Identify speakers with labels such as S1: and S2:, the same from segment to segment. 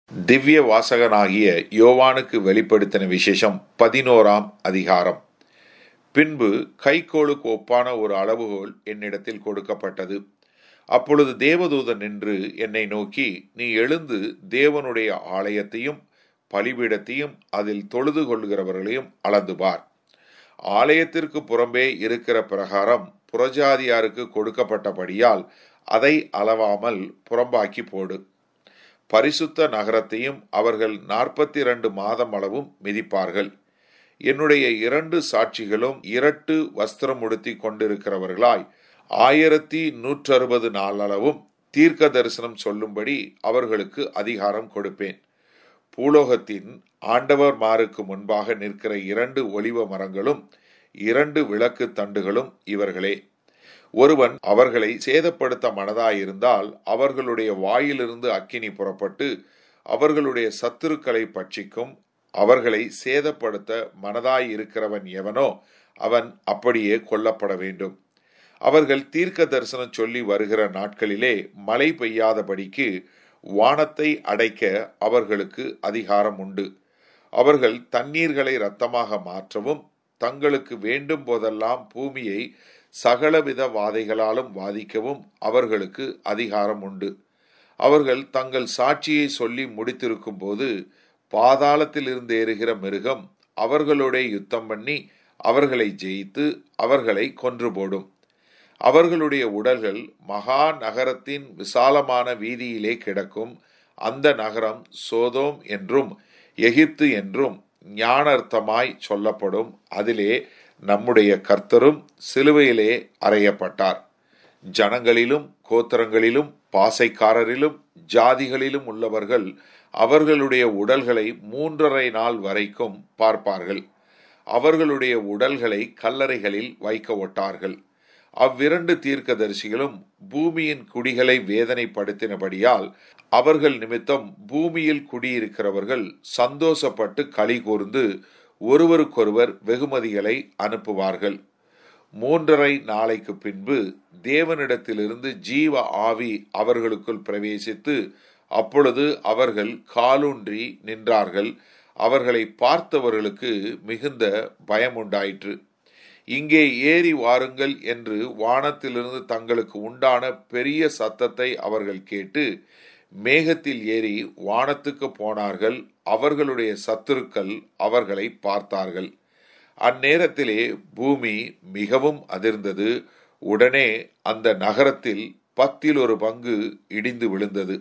S1: திவ்ய வாசகனாகிய யோவானுக்கு வெளிப்படுத்தின விசேஷம் பதினோராம் அதிகாரம் பின்பு கைக்கோளுக்கு ஒப்பான ஒரு அளவுகோல் என்னிடத்தில் கொடுக்கப்பட்டது அப்பொழுது தேவதூதன் நின்று என்னை நோக்கி நீ எழுந்து தேவனுடைய ஆலயத்தையும் பலிபீடத்தையும் அதில் தொழுது கொள்கிறவர்களையும் அளந்து பார் ஆலயத்திற்கு புறம்பே இருக்கிற பிரகாரம் புறஜாதியாருக்கு கொடுக்கப்பட்டபடியால் அதை அளவாமல் புறம்பாக்கி போடு பரிசுத்த நகரத்தையும் அவர்கள் நாற்பத்தி இரண்டு மாதம் அளவும் மிதிப்பார்கள் என்னுடைய இரண்டு சாட்சிகளும் இரட்டு வஸ்திரம் உடுத்தி கொண்டிருக்கிறவர்களாய் ஆயிரத்தி நூற்றறுபது நாளளவும் தீர்க்க தரிசனம் சொல்லும்படி அவர்களுக்கு அதிகாரம் கொடுப்பேன் பூலோகத்தின் ஆண்டவர் மாருக்கு முன்பாக நிற்கிற இரண்டு ஒளிவ மரங்களும் இரண்டு விளக்கு தண்டுகளும் இவர்களே ஒருவன் அவர்களை சேதப்படுத்த மனதாயிருந்தால் அவர்களுடைய வாயிலிருந்து அக்கினி புறப்பட்டு அவர்களுடைய சத்துருக்களை பட்சிக்கும் அவர்களை சேதப்படுத்த மனதாயிருக்கிறவன் எவனோ அவன் அப்படியே கொல்லப்பட வேண்டும் அவர்கள் தீர்க்க தரிசனம் சொல்லி வருகிற நாட்களிலே மழை பெய்யாதபடிக்கு வானத்தை அடைக்க அவர்களுக்கு அதிகாரம் உண்டு அவர்கள் தண்ணீர்களை இரத்தமாக மாற்றவும் தங்களுக்கு வேண்டும் போதெல்லாம் பூமியை சகலவித வாதைகளாலும் வாதிக்கவும் அவர்களுக்கு அதிகாரம் உண்டு அவர்கள் தங்கள் சாட்சியை சொல்லி முடித்திருக்கும் போது பாதாளத்தில் இருந்து ஏறுகிற மிருகம் அவர்களோட யுத்தம் பண்ணி அவர்களை ஜெயித்து அவர்களை கொன்று போடும் அவர்களுடைய உடல்கள் மகா நகரத்தின் விசாலமான வீதியிலே கிடக்கும் அந்த நகரம் சோதோம் என்றும் எகிப்து என்றும் ஞானார்த்தமாய் சொல்லப்படும் அதிலே நம்முடைய கர்த்தரும் சிலுவையிலே அறையப்பட்டார் ஜனங்களிலும் கோத்திரங்களிலும் பாசைக்காரரிலும் ஜாதிகளிலும் உள்ளவர்கள் அவர்களுடைய உடல்களை மூன்றரை நாள் வரைக்கும் பார்ப்பார்கள் அவர்களுடைய உடல்களை கல்லறைகளில் வைக்க ஒட்டார்கள் அவ்விரண்டு தீர்க்கதரிசிகளும் பூமியின் குடிகளை வேதனைப்படுத்தினபடியால் அவர்கள் நிமித்தம் பூமியில் குடியிருக்கிறவர்கள் சந்தோஷப்பட்டு களி கூர்ந்து ஒருவருக்கொருவர் வெகுமதிகளை அனுப்புவார்கள் மூன்றரை நாளைக்கு பின்பு தேவனிடத்திலிருந்து ஜீவ ஆவி அவர்களுக்குள் பிரவேசித்து அப்பொழுது அவர்கள் காலூன்றி நின்றார்கள் அவர்களை பார்த்தவர்களுக்கு மிகுந்த பயமுண்டாயிற்று இங்கே ஏறி வாருங்கள் என்று வானத்திலிருந்து தங்களுக்கு உண்டான பெரிய சத்தத்தை அவர்கள் கேட்டு மேகத்தில் ஏறி வானத்துக்கு போனார்கள் அவர்களுடைய சத்துருக்கள் அவர்களை பார்த்தார்கள் அந்நேரத்திலே பூமி மிகவும் அதிர்ந்தது உடனே அந்த நகரத்தில் பத்தில் ஒரு பங்கு இடிந்து விழுந்தது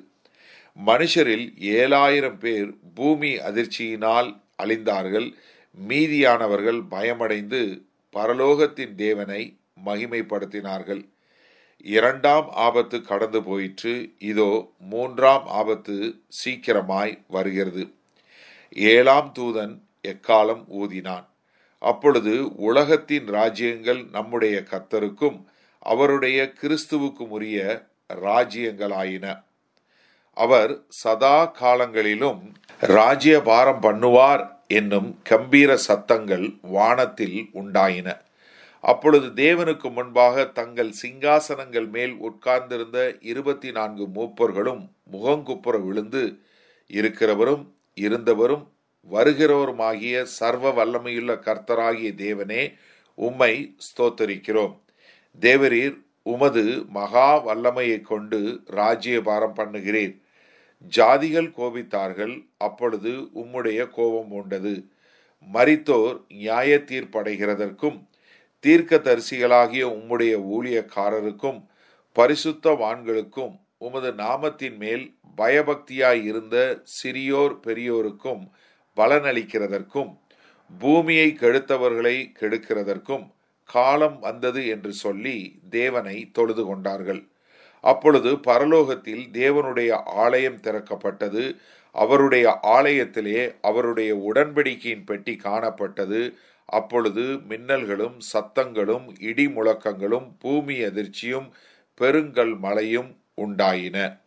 S1: மனுஷரில் ஏழாயிரம் பேர் பூமி அதிர்ச்சியினால் அழிந்தார்கள் மீதியானவர்கள் பயமடைந்து பரலோகத்தின் தேவனை மகிமைப்படுத்தினார்கள் இரண்டாம் ஆபத்து கடந்து போயிற்று இதோ மூன்றாம் ஆபத்து சீக்கிரமாய் வருகிறது ஏழாம் தூதன் எக்காலம் ஊதினான் அப்பொழுது உலகத்தின் ராஜ்யங்கள் நம்முடைய கத்தருக்கும் அவருடைய கிறிஸ்துவுக்கும் உரிய ராஜ்யங்களாயின அவர் சதா காலங்களிலும் ராஜ்யபாரம் பண்ணுவார் என்னும் கம்பீர சத்தங்கள் வானத்தில் உண்டாயின அப்பொழுது தேவனுக்கு முன்பாக தங்கள் சிங்காசனங்கள் மேல் உட்கார்ந்திருந்த இருபத்தி நான்கு மூப்பர்களும் முகங்குப்புற விழுந்து இருக்கிறவரும் இருந்தவரும் வருகிறவருமாகிய சர்வ வல்லமையுள்ள கர்த்தராகிய தேவனே உம்மை ஸ்தோத்தரிக்கிறோம் தேவரீர் உமது மகா வல்லமையை கொண்டு ராஜ்யபாரம் பண்ணுகிறீர் ஜாதிகள் கோபித்தார்கள் அப்பொழுது உம்முடைய கோபம் உண்டது மரித்தோர் நியாய தீர்ப்படைகிறதற்கும் தீர்க்க தரிசிகளாகிய உம்முடைய ஊழியக்காரருக்கும் பரிசுத்த வான்களுக்கும் உமது நாமத்தின் மேல் பயபக்தியாய் இருந்த சிறியோர் பெரியோருக்கும் பலனளிக்கிறதற்கும் பூமியை கெடுத்தவர்களை கெடுக்கிறதற்கும் காலம் வந்தது என்று சொல்லி தேவனை தொழுது கொண்டார்கள் அப்பொழுது பரலோகத்தில் தேவனுடைய ஆலயம் திறக்கப்பட்டது அவருடைய ஆலயத்திலே அவருடைய உடன்படிக்கையின் பெட்டி காணப்பட்டது அப்பொழுது மின்னல்களும் சத்தங்களும் இடி முழக்கங்களும் பூமி அதிர்ச்சியும் பெருங்கல் மழையும் உண்டாயின